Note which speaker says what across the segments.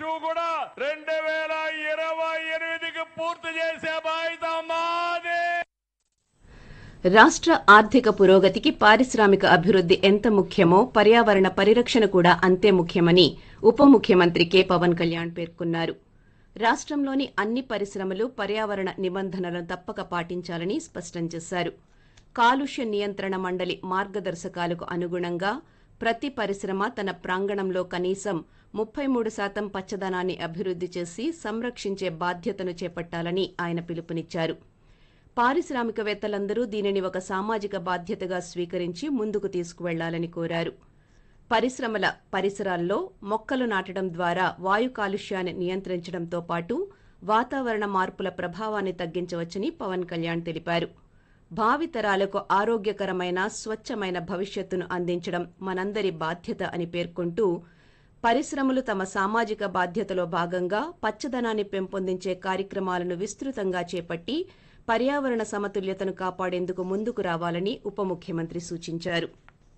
Speaker 1: two కూడా రెండు వేల ఇరవై ఎనిమిదికి పూర్తి చేసే బాధ్యత మాదే
Speaker 2: రాష్ట్ర ఆర్థిక పురోగతికి పారిశ్రామిక అభివృద్ధి ఎంత ముఖ్యమో పర్యావరణ పరిరక్షణ కూడా అంతే ముఖ్యమని ఉప ముఖ్యమంత్రి కె పవన్ కళ్యాణ్ పేర్కొన్నారు రాష్ట్రంలోని అన్ని పరిశ్రమలు పర్యావరణ నిబంధనలను తప్పక పాటించాలని స్పష్టం చేశారు కాలుష్య నియంత్రణ మండలి మార్గదర్శకాలకు అనుగుణంగా ప్రతి పరిశ్రమ తన ప్రాంగణంలో కనీసం ముప్పై మూడు శాతం పచ్చదనాన్ని అభివృద్ధి చేసి సంరక్షించే బాధ్యతను చేపట్టాలని ఆయన పిలుపునిచ్చారు పారిశ్రామికవేత్తలందరూ దీనిని ఒక సామాజిక బాధ్యతగా స్వీకరించి ముందుకు తీసుకువెళ్లాలని కోరారు పరిశ్రమల పరిసరాల్లో మొక్కలు నాటడం ద్వారా వాయు కాలుష్యాన్ని నియంత్రించడంతో పాటు వాతావరణ మార్పుల ప్రభావాన్ని తగ్గించవచ్చని పవన్ కళ్యాణ్ తెలిపారు భావితరాలకు ఆరోగ్యకరమైన స్వచ్ఛమైన భవిష్యత్తును అందించడం మనందరి బాధ్యత అని పేర్కొంటూ పరిశ్రమలు తమ సామాజిక బాధ్యతలో భాగంగా పచ్చదనాన్ని పెంపొందించే కార్యక్రమాలను విస్తృతంగా చేపట్టి పర్యావరణ సమతుల్యతను కాపాడేందుకు ముందుకు రావాలని ఉప ముఖ్యమంత్రి సూచించారు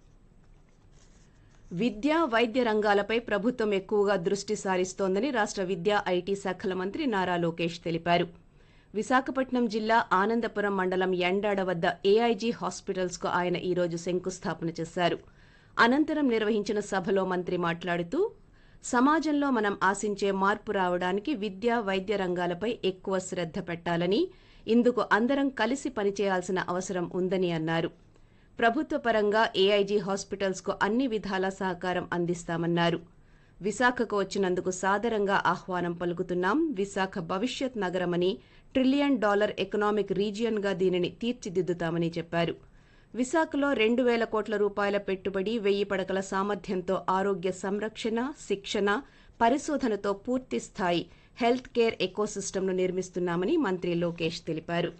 Speaker 2: విద్య వైద్య రంగాలపై ప్రభుత్వం ఎక్కువగా దృష్టి సారిస్తోందని రాష్ట్ర విద్యా ఐటీ శాఖల మంత్రి నారా లోకేష్ తెలిపారు విశాఖపట్నం జిల్లా ఆనందపురం మండలం ఎండాడ వద్ద ఏఐజీ హాస్పిటల్స్ కు ఆయన ఈ రోజు శంకుస్థాపన చేశారు అనంతరం నిర్వహించిన సభలో మంత్రి మాట్లాడుతూ సమాజంలో మనం ఆశించే మార్పు రావడానికి విద్య వైద్య రంగాలపై ఎక్కువ శ్రద్ధ పెట్టాలని ఇందుకు అందరం కలిసి పనిచేయాల్సిన అవసరం ఉందని అన్నారు ప్రభుత్వ పరంగా ఏఐజీ హాస్పిటల్స్ కు అన్ని విధాల సహకారం అందిస్తామన్నారు విశాఖకు వచ్చినందుకు సాదరంగా ఆహ్వానం పలుకుతున్నాం విశాఖ భవిష్యత్ నగరమని ట్రిలియన్ డాలర్ ఎకనామిక్ రీజియన్ గా దీనిని తీర్చిదిద్దుతామని చెప్పారు విశాఖలో రెండు వేల కోట్ల రూపాయల పెట్టుబడి వెయ్యి పడకల సామర్థ్యంతో ఆరోగ్య సంరక్షణ శిక్షణ పరిశోధనతో పూర్తి స్థాయి హెల్త్ కేర్ ఎకోసిస్టమ్ను నిర్మిస్తున్నామని మంత్రి లోకేష్ తెలిపారు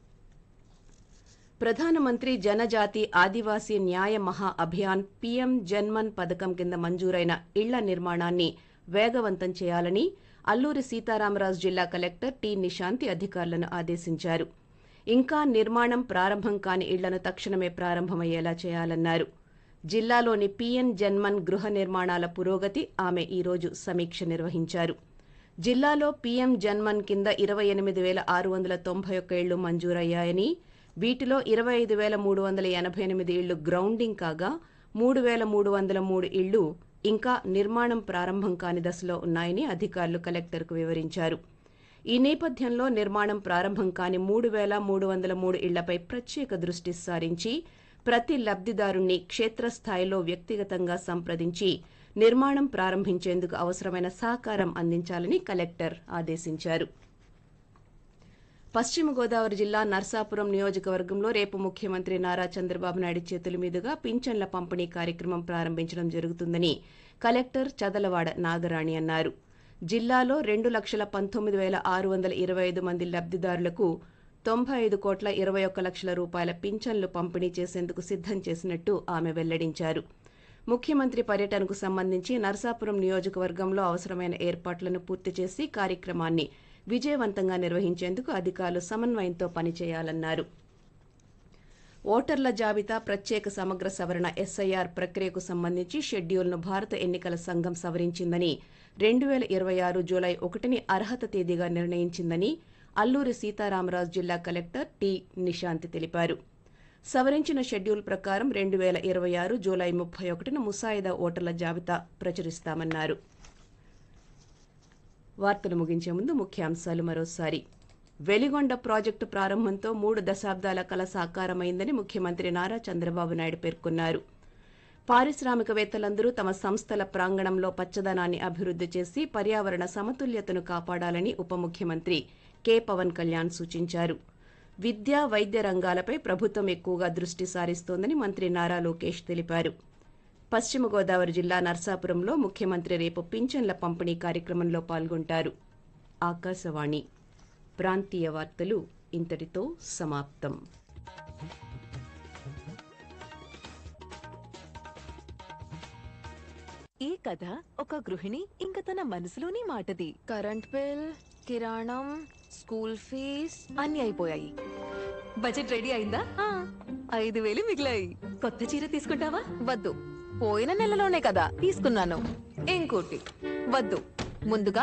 Speaker 2: ప్రధానమంత్రి జనజాతి ఆదివాసీ న్యాయ మహా అభియాన్ పీఎం జన్మన్ పథకం కింద మంజూరైన ఇళ్ల నిర్మాణాన్ని వేగవంతం చేయాలని అల్లూరి సీతారామరాజు జిల్లా కలెక్టర్ టి నిశాంతి అధికారులను ఆదేశించారు ఇంకా నిర్మాణం ప్రారంభం కాని ఇళ్లను తక్షణమే ప్రారంభమయ్యేలా చేయాలన్నారు జిల్లాలోని పీఎన్ జన్మన్ గృహ నిర్మాణాల పురోగతి ఆమె ఈ రోజు సమీక్ష నిర్వహించారు జిల్లాలో పీఎం జన్మన్ కింద ఇరవై ఎనిమిది వేల ఆరు వందల తొంభై ఒక్క ఇళ్లు మంజూరయ్యాయని వీటిలో ఇరవై ఐదు వేల మూడు వందల ఎనభై ఎనిమిది ఇళ్లు గ్రౌండింగ్ కాగా మూడు వేల మూడు వందల మూడు ఇళ్లు ఇంకా నిర్మాణం ప్రారంభం కాని దశలో ఉన్నాయని అధికారులు కలెక్టర్కు వివరించారు ఈ నేపథ్యంలో నిర్మాణం ప్రారంభం కాని మూడు వేల మూడు వందల మూడు ఇళ్లపై ప్రత్యేక దృష్టి సారించి ప్రతి లబ్దిదారుణ్ణి క్షేత్రస్థాయిలో వ్యక్తిగతంగా సంప్రదించి నిర్మాణం ప్రారంభించేందుకు అవసరమైన సహకారం అందించాలని కలెక్టర్ ఆదేశించారు పశ్చిమ గోదావరి జిల్లా నర్సాపురం నియోజకవర్గంలో రేపు ముఖ్యమంత్రి నారా చంద్రబాబు నాయుడు చేతుల మీదుగా పింఛన్ల పంపిణీ కార్యక్రమం ప్రారంభించడం జరుగుతుందని కలెక్టర్ చదలవాడ నాగరాణి అన్నారు జిల్లాలో రెండు లక్షల పంతొమ్మిది వేల ఆరు వందల ఇరవై ఐదు మంది లబ్దిదారులకు తొంభై ఐదు కోట్ల ఇరవై ఒక్క లక్షల రూపాయల పింఛన్లు పంపిణీ చేసేందుకు సిద్ధం చేసినట్టు ఆమె వెల్లడించారు ముఖ్యమంత్రి పర్యటనకు సంబంధించి నర్సాపురం నియోజకవర్గంలో అవసరమైన ఏర్పాట్లను పూర్తి చేసి కార్యక్రమాన్ని విజయవంతంగా నిర్వహించేందుకు అధికారులు సమన్వయంతో పనిచేయాలన్నారు ఓటర్ల జాబితా ప్రత్యేక సమగ్ర సవరణ ఎస్ఐఆర్ ప్రక్రియకు సంబంధించి షెడ్యూల్ను భారత ఎన్నికల సంఘం సవరించిందని రెండు వేల ఇరవై ఆరు జూలై ఒకటిని అర్హత తేదీగా నిర్ణయించిందని అల్లూరి సీతారామరాజు జిల్లా కలెక్టర్ టి నిశాంతి తెలిపారు సవరించిన షెడ్యూల్ ప్రకారం రెండు వేల ఇరవై ఆరు జూలై ముప్పై ఒకటిన ముసాయిదా ఓటర్ల జాబితా ప్రచురిస్తామన్నారు వార్తలు ముగించే ముందు ముఖ్యాంశాలు మరోసారి వెలిగొండ ప్రాజెక్టు ప్రారంభంతో మూడు దశాబ్దాల కల సాకారమైందని ముఖ్యమంత్రి నారా చంద్రబాబు నాయుడు పేర్కొన్నారు పారిశ్రామికవేత్తలందరూ తమ సంస్థల ప్రాంగణంలో పచ్చదనాన్ని అభివృద్ధి చేసి పర్యావరణ సమతుల్యతను కాపాడాలని ఉప ముఖ్యమంత్రి కె పవన్ కళ్యాణ్ సూచించారు విద్య వైద్య రంగాలపై ప్రభుత్వం ఎక్కువగా దృష్టి సారిస్తోందని మంత్రి నారా లోకేష్ తెలిపారు పశ్చిమ గోదావరి జిల్లా నర్సాపురంలో ముఖ్యమంత్రి రేపు పింఛన్ల పంపిణీ కార్యక్రమంలో పాల్గొంటారు ఆకాశవాణి ప్రాంతీయ వార్తలు ఇంతటితో సమాప్తం
Speaker 3: ఈ కథ ఒక గృహిణి ఇంక తన మనసులోని మాటది
Speaker 4: కరెంట్ బిల్ కిరాణం స్కూల్ ఫీజ్
Speaker 3: అన్ని అయిపోయాయి బడ్జెట్ రెడీ అయిందా ఆ, ఐదు వేలు మిగిలాయి కొత్త చీర తీసుకుంటావా
Speaker 4: వద్దు పోయిన నెలలోనే కదా తీసుకున్నాను
Speaker 3: ఇంకోటి వద్దు ముందుగా